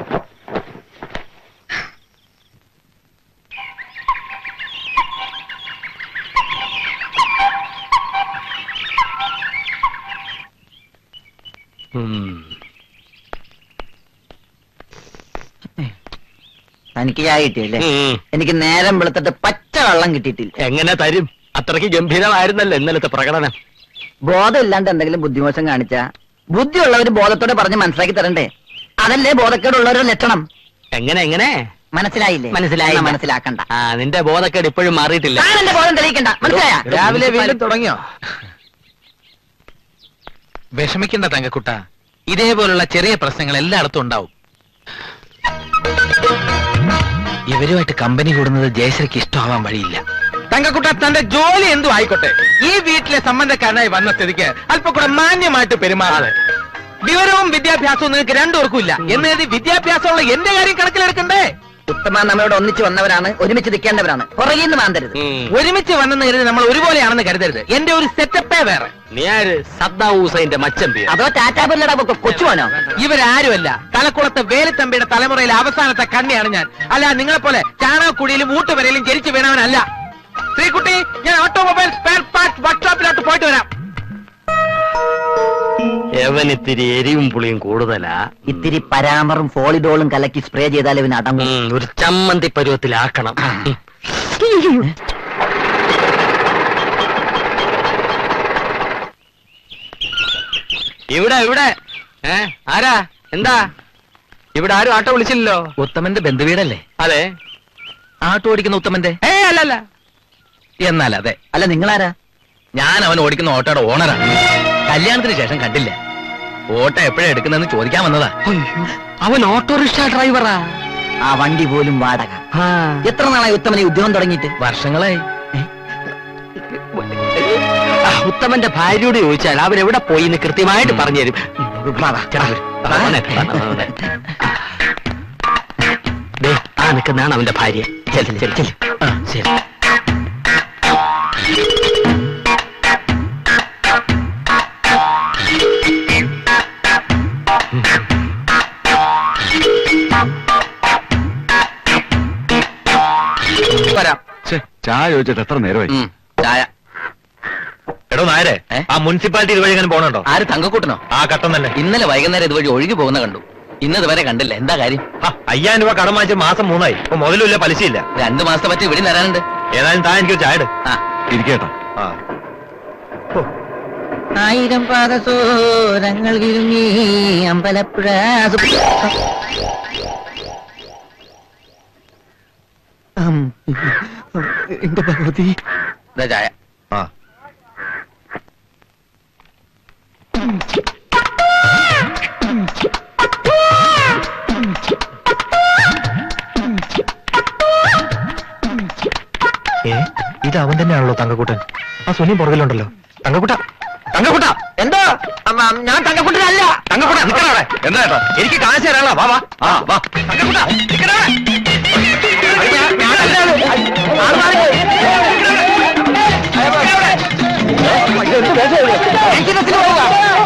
തനിക്ക് ചായ കിട്ടിയല്ലേ എനിക്ക് നേരം വെളുത്തിട്ട് പച്ച വെള്ളം കിട്ടിയിട്ടില്ല എങ്ങനെ തരും അത്രയ്ക്ക് ഗംഭീരമായിരുന്നല്ലോ ഇന്നലത്തെ പ്രകടനം ബോധമില്ലാണ്ട് എന്തെങ്കിലും ബുദ്ധിമോശം കാണിച്ച ബുദ്ധിയുള്ളവര് ബോധത്തോടെ പറഞ്ഞ് മനസ്സിലാക്കി തരണ്ടേ അതല്ലേ ബോധക്കേടുള്ളവരുടെ ലക്ഷണം എങ്ങനെ എങ്ങനെ മനസ്സിലായില്ലേ മനസ്സിലായി എന്നാ മനസ്സിലാക്കണ്ട ആ നിന്റെ ബോധക്കേട് ഇപ്പോഴും മാറിയിട്ടില്ല താൻ എന്റെ ബോധം തെളിയിക്കണ്ട മനസ്സിലായ രാവിലെ വീണ്ടും തുടങ്ങിയോ വിഷമിക്കണ്ട തങ്കക്കുട്ട ഇതേപോലുള്ള ചെറിയ പ്രശ്നങ്ങൾ എല്ലായിടത്തും ഉണ്ടാവും ഇവരുമായിട്ട് കമ്പനി കൂടുന്നത് ജയശ്രീക്ക് ഇഷ്ടമാവാൻ വഴിയില്ല തങ്കക്കുട്ട തന്റെ ജോലി എന്തും ആയിക്കോട്ടെ ഈ വീട്ടിലെ സംബന്ധക്കാരനായി വന്ന സ്ഥിതിക്ക് അല്പം കൂടെ മാന്യമായിട്ട് പെരുമാറാതെ വിവരവും വിദ്യാഭ്യാസവും നിങ്ങൾക്ക് രണ്ടുപേർക്കും ഇല്ല എന്ന് കരുതി വിദ്യാഭ്യാസമുള്ള എന്റെ കാര്യം കണക്കിലെടുക്കണ്ടേ ഉത്തമ നമ്മളോട് ഒന്നിച്ച് വന്നവരാണ് ഒരുമിച്ച് നിൽക്കേണ്ടവരാണ് പുറകിൽ നിന്ന് മാന്തരുത് ഒരുമിച്ച് വന്നെന്ന് കരുതി നമ്മൾ ഒരുപോലെയാണെന്ന് കരുതരുത് എന്റെ ഒരു സെറ്റപ്പേ വേറെ നീ ആര് സദ്ദാം ഹുസൈന്റെ മച്ചമ്പി അതോ ടാറ്റാബില്ലടാ കൊച്ചുമോനോ ഇവരാരുമല്ല തലക്കുളത്തെ വേലുത്തമ്പിയുടെ തലമുറയിലെ അവസാനത്തെ കണ്ണിയാണ് ഞാൻ അല്ല നിങ്ങളെ പോലെ ചാണകക്കുടിയിലും ഊട്ടുവരയിലും ജനിച്ചു വീണവനല്ല ശ്രീകുട്ടി ഞാൻ ഓട്ടോമൊബൈൽ സ്പെയർ പാർട്സ് വർക്ക്ഷോപ്പിലോട്ട് പോയിട്ട് വരാം എവനിത്തിരി എരിവും പുളിയും കൂടുതലാ ഇത്തിരി പരാമറും ഫോളിഡോളും കലക്കി സ്പ്രേ ചെയ്താൽ ഇവന് അടങ്ങും ഉം, ഒരു ചമ്മന്തി പരുവത്തിലാക്കണം ഇവിടെ ഇവിടെ ഏ ആരാ എന്താ ഇവിടെ ആരും ആട്ടോ വിളിച്ചില്ലല്ലോ ഉത്തമന്റെ ബന്ധുവീടല്ലേ അതെ ആട്ടോ ഓടിക്കുന്ന ഉത്തമന്റെ ഏ അല്ലല്ല എന്നാൽ അതെ അല്ല നിങ്ങളാരാ ഞാൻ അവൻ ഓടിക്കുന്ന ഓട്ടോയുടെ ഓണറാണ് കല്യാണത്തിന് ശേഷം കണ്ടില്ല ഓട്ടോ എപ്പോഴാ എടുക്കുന്നതെന്ന് ചോദിക്കാൻ വന്നതാ അവൻ ഓട്ടോറിക്ഷ ഡ്രൈവറാ ആ വണ്ടി പോലും വാടക എത്ര നാളായി ഉത്തമനെ ഉദ്യോഗം തുടങ്ങിയിട്ട് വർഷങ്ങളായി ആ, ഉത്തമന്റെ ഭാര്യയോട് ചോദിച്ചാൽ അവൻ എവിടെ പോയി എന്ന് കൃത്യമായിട്ട് പറഞ്ഞു തരും ചേട്ടാ, വരൂ. ആ, വന്നേ, വന്നേ, വന്നേ. ദേ, ആ നിൽക്കുന്നതാണ് അവന്റെ ഭാര്യ ചെല് ചെല് ചെല് ആ ശരി വരാം ചായ ചോദിച്ചിട്ട് എത്ര നേരമായി ഉം, ചായ എടോ നായരെ ആ മുനിസിപ്പാലിറ്റി ഇതുവഴി എങ്ങനെ പോകണുണ്ടോ ആര് തങ്കക്കൂട്ടനോ ആ കട്ടം തന്നെ ഇന്നലെ വൈകുന്നേരം ഇതുവഴി ഒഴുകി പോകുന്ന കണ്ടു ഇന്ന് ഇതുവരെ കണ്ടില്ല എന്താ കാര്യം ആ, അയ്യായിരം രൂപ കടം വാങ്ങിച്ച മാസം മൂന്നായി ഇപ്പൊ മുതലുമില്ല പലിശയില്ല രണ്ടു മാസത്തെ പറ്റി ഇവിടെ തരാനുണ്ട് ഏതായാലും താൻ എനിക്ക് ചായ ആ ഇരിക്കേട്ടാ ആ ആയിരം പാദസോരങ്ങൾ കിരുങ്ങി അമ്പലപ്പുഴ എന്റെ ഭഗവതി ഇതാ ചായ ആ ഏ ഇത് അവൻ തന്നെയാണല്ലോ തങ്കക്കൂട്ടൻ ആ സുനി പുറകിലുണ്ടല്ലോ തങ്കക്കുട്ട തങ്കക്കുട്ട എന്തോ അമ്മ, ഞാൻ തങ്കക്കുട്ടനല്ല തങ്കക്കുട്ട നിക്കണ അവിടെ എന്താ ഏട്ടാ എനിക്ക് കാശ് തരാനുള്ള വാ വാ ആ വാ തങ്കക്കുട്ട നിക്കണ അവിടെ ഞാൻ- ഞാനല്ല അത്. ആള് മാറി. എന്ത് വേഷം ഇത്? എനിക്ക് ബസ്സിന് പോവുക.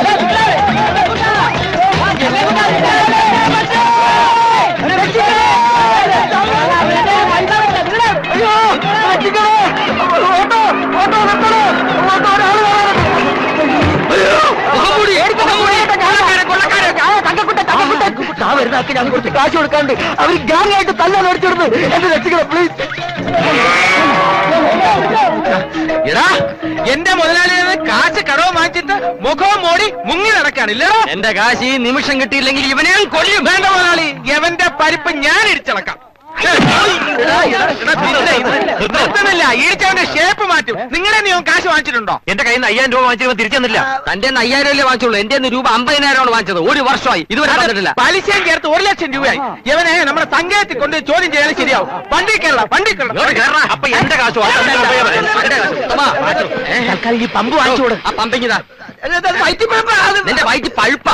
അയ്യോ, രക്ഷിക്കണേ. Auto, auto നിർത്തണേ. ഓട്ടോ ഒരാള് വരാനുണ്ട്. അയ്യോ, മുഖംമൂടി, മുഖംമൂടി. കൊള്ളക്കാരൻ, കൊള്ളക്കാരൻ. ആ, തങ്കക്കുട്ടൻ, തങ്കക്കുട്ടൻ. ആ വരുന്നാക്കി ഞാൻ കുറച്ച് കാശ് കൊടുക്കാണ്ട് അവർ ഗ്യാങ് ആയിട്ട് തല്ലാൻ ഓടിച്ചെടുത്ത് എന്നെ രക്ഷിക്കണം പ്ലീസ് എടാ എന്റെ മുതലാളി കാശ് കടവ് വാങ്ങിച്ചിട്ട് മുഖവും മോടി മുങ്ങി നടക്കാണില്ല എന്റെ കാശ് ഈ നിമിഷം കിട്ടിയില്ലെങ്കിൽ ഇവനെ ഞാൻ കൊല്ലും വേണ്ട മുതലാളി എവന്റെ പരിപ്പ് ഞാൻ ഇടിച്ചടക്കാം നിർത്തുന്നില്ല ഇടിച്ചവന്റെ ഷേപ്പ് മാറ്റും നിങ്ങളെ നീ കാശ് വാങ്ങിച്ചിട്ടുണ്ടോ എന്റെ കയ്യിൽ നിന്ന് അയ്യായിരം രൂപ വാങ്ങിച്ചപ്പോൾ തിരിച്ചു തന്നില്ല തന്റെ അയ്യായിരം അല്ലേ വാങ്ങിച്ചുള്ളൂ എന്റെ രൂപ അമ്പതിനായിരമാണ് വാങ്ങിച്ചത് ഒരു വർഷമായി ഇതുവരെ അത് തന്നിട്ടില്ല പലിശയും ചേർത്ത് ഒരു ലക്ഷം രൂപയായി ഇവനെ നമ്മുടെ സങ്കേതത്തിൽ കൊണ്ട് ചോദ്യം ചെയ്യാൻ ശരിയാവും വണ്ടി കയറണം വണ്ടി ഇങ്ങോട്ട് കേറടാ. അപ്പൊ എന്റെ കാശ് വാ. എന്റെ കാശ്. തമ്മാ, വാങ്ങിച്ചോ. ഏ? തൽക്കാലം ഈ പമ്പ് വാങ്ങിച്ചു കൊടു ആ പമ്പിങ്ങിതാ നിന്റെ വയറ്റ് പഴുപ്പ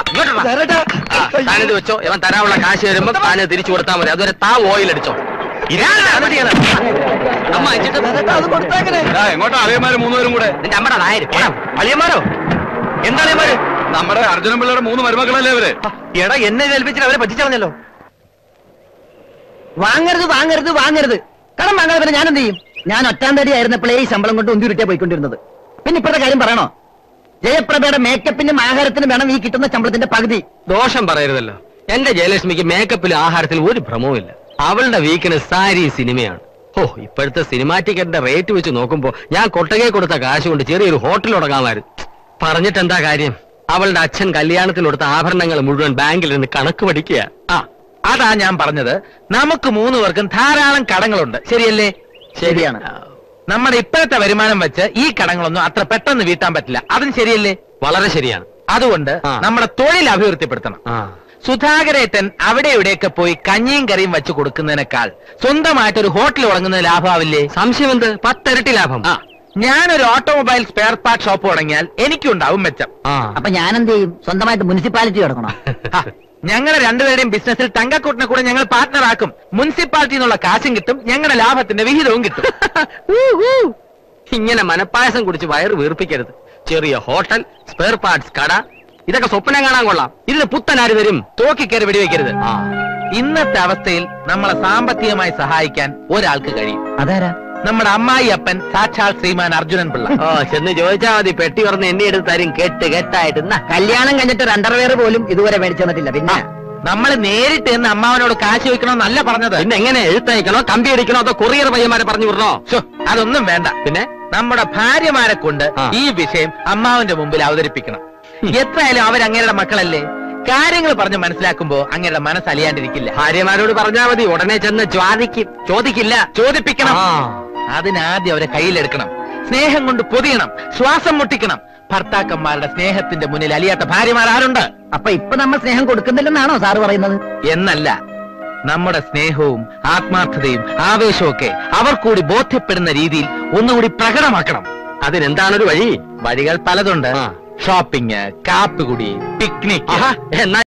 താനിത് വെച്ചോ ഇവൻ തരാനുള്ള കാശ് വരുമ്പോ താന് തിരിച്ചു കൊടുത്താൽ മതി അതുവരെ താ ഓയിൽ അടിച്ചോ ഇതാണ് അത് ചെയ്യണം. അമ്മ അയച്ചിട്ട് എങ്ങോട്ടാ അളിയന്മാര് മൂന്നുപേരും കൂടെ നിന്റെ അമ്മയുടെ നായര് അളിയന്മാരോ എന്താ അളിയന്മാര് നമ്മുടെ അർജുനൻ പിള്ളയുടെ മൂന്ന് മരുമക്കളല്ലേ ഇവര് എടാ എന്നെ ഏൽപ്പിച്ചിട്ട് അവരെ പറ്റിച്ചളഞ്ഞല്ലോ വാങ്ങരുത് വാങ്ങരുത് വാങ്ങരുത് കടം വാങ്ങാതെ പിന്നെ ഞാൻ എന്ത് ചെയ്യും ഞാൻ ഒറ്റാം തടി ആയിരുന്നപ്പോഴേ ഈ ശമ്പളം കൊണ്ട് ഉന്തിരുട്ടിയാ പോയിക്കൊണ്ടിരുന്നത് പിന്നെ ഇപ്പോഴത്തെ കാര്യം പറയണോ ജയപ്രഭയുടെ മേക്കപ്പിനും ആഹാരത്തിനും വേണം ഈ കിട്ടുന്ന ശമ്പളത്തിന്റെ പകുതി ദോഷം പറയരുതല്ലോ എന്റെ ജയലക്ഷ്മിക്ക് മേക്കപ്പിലും ആഹാരത്തിലും ഒരു ഭ്രമവും ഇല്ല അവളുടെ വീക്കിന് സാരി സിനിമയാണ് ഓ ഇപ്പോഴത്തെ സിനിമാറ്റിക്കറ്റിന്റെ റേറ്റ് വെച്ച് നോക്കുമ്പോ ഞാൻ കൊട്ടകെ കൊടുത്ത കാശ് കൊണ്ട് ചെറിയൊരു ഹോട്ടൽ തുടങ്ങാമായിരുന്നു പറഞ്ഞിട്ട് എന്താ കാര്യം അവളുടെ അച്ഛൻ കല്യാണത്തിന് കൊടുത്ത ആഭരണങ്ങൾ മുഴുവൻ ബാങ്കിൽ നിന്ന് കണക്ക് പഠിക്കുക ആ അതാ ഞാൻ പറഞ്ഞത് നമുക്ക് മൂന്ന് പേർക്കും ധാരാളം കടങ്ങളുണ്ട് ശരിയല്ലേ ശരിയാണ് നമ്മുടെ ഇപ്പോഴത്തെ വരുമാനം വെച്ച് ഈ കടങ്ങളൊന്നും അത്ര പെട്ടെന്ന് വീട്ടാൻ പറ്റില്ല അതും ശരിയല്ലേ വളരെ ശരിയാണ് അതുകൊണ്ട് ആ. നമ്മുടെ തൊഴിൽ അഭിവൃദ്ധിപ്പെടുത്തണം ആ സുധാകരേട്ടൻ അവിടെ ഇവിടെയൊക്കെ പോയി കഞ്ഞിയും കറിയും വെച്ച് കൊടുക്കുന്നതിനേക്കാൾ സ്വന്തമായിട്ട് ഒരു ഹോട്ടൽ തുടങ്ങുന്നത് ലാഭമാവില്ലേ സംശയം എന്ത് പത്തിരട്ടി ലാഭം ആ ഞാനൊരു ഓട്ടോമൊബൈൽ സ്പെയർ പാർട്ട് ഷോപ്പ് തുടങ്ങിയാൽ എനിക്കുണ്ടാവും മെച്ചം ആ അപ്പൊ ഞാൻ എന്ത് ചെയ്യും സ്വന്തമായിട്ട് മുനിസിപ്പാലിറ്റി കിടക്കണോ ആ, ഞങ്ങളുടെ രണ്ടുപേരുടെയും ബിസിനസ്സിൽ തങ്കക്കൂട്ടിനെ കൂടെ ഞങ്ങൾ പാർട്ട്ണർ ആക്കും മുനിസിപ്പാലിറ്റി എന്നുള്ള കാശും കിട്ടും ഞങ്ങളുടെ ലാഭത്തിന്റെ വിഹിതവും കിട്ടും ഇങ്ങനെ മനപ്പായസം കുടിച്ച് വയറ് വീർപ്പിക്കരുത് ചെറിയ ഹോട്ടൽ സ്പെയർ പാർട്സ് കട ഇതൊക്കെ സ്വപ്നം കാണാൻ കൊള്ളാം ഇതിന് പുത്തനാര് തരും തോക്കിക്കയറി വെടിവെക്കരുത് ആ ഇന്നത്തെ അവസ്ഥയിൽ നമ്മളെ സാമ്പത്തികമായി സഹായിക്കാൻ ഒരാൾക്ക് കഴിയും അതാരാ നമ്മുടെ അമ്മായി അപ്പൻ സാക്ഷാൽ ശ്രീമാൻ അർജുനൻ പിള്ള ഓ ചെന്ന് ചോദിച്ചാ മതി പെട്ടി പറഞ്ഞ് എണ്ണി എടുത്ത് തരും കെട്ട് കെട്ടായിട്ട് എന്നാ കല്യാണം കഴിഞ്ഞിട്ട് രണ്ടരവേർ പോലും ഇതുവരെ മേടിച്ചു തന്നിട്ടില്ല പിന്നെ നമ്മൾ നേരിട്ട് എന്ന് അമ്മാവനോട് കാശ് ചോദിക്കണമെന്നല്ല പറഞ്ഞത് പിന്നെ എങ്ങനെ എഴുത്തയക്കണോ കമ്പി അടിക്കണോ അതോ കൊറിയർ പയ്യന്മാരെ പറഞ്ഞു വിടണോ ശ്ശോ, അതൊന്നും വേണ്ട പിന്നെ നമ്മുടെ ഭാര്യമാരെ കൊണ്ട് ആ. ഈ വിഷയം അമ്മാവന്റെ മുമ്പിൽ അവതരിപ്പിക്കണം എത്രയായാലും അവരങ്ങയുടെ മക്കളല്ലേ കാര്യങ്ങൾ പറഞ്ഞ് മനസ്സിലാക്കുമ്പോ അങ്ങയുടെ മനസ്സ് അലിയാണ്ടിരിക്കില്ല ഭാര്യമാരോട് പറഞ്ഞാ മതി ഉടനെ ചെന്ന് ചോദിക്കും ചോദിക്കില്ല ചോദിപ്പിക്കണം ആ. അതിനാദ്യം അവരെ കയ്യിലെടുക്കണം സ്നേഹം കൊണ്ട് പൊതിയണം ശ്വാസം മുട്ടിക്കണം ഭർത്താക്കന്മാരുടെ സ്നേഹത്തിന്റെ മുന്നിൽ അലിയാത്ത ഭാര്യമാർ ആരുണ്ട് അപ്പൊ ഇപ്പൊ നമ്മൾ സ്നേഹം കൊടുക്കുന്നില്ലെന്നാണോ സാറ് പറയുന്നത് എന്നല്ല നമ്മുടെ സ്നേഹവും ആത്മാർത്ഥതയും ആവേശവും ഒക്കെ അവർ കൂടി ബോധ്യപ്പെടുന്ന രീതിയിൽ ഒന്നുകൂടി പ്രകടമാക്കണം അതിനെന്താണൊരു വഴി വഴികൾ പലതുണ്ട് ആ. ഷോപ്പിംഗ് കാപ്പികുടി പിക്നിക് ആഹാ, എന്നാ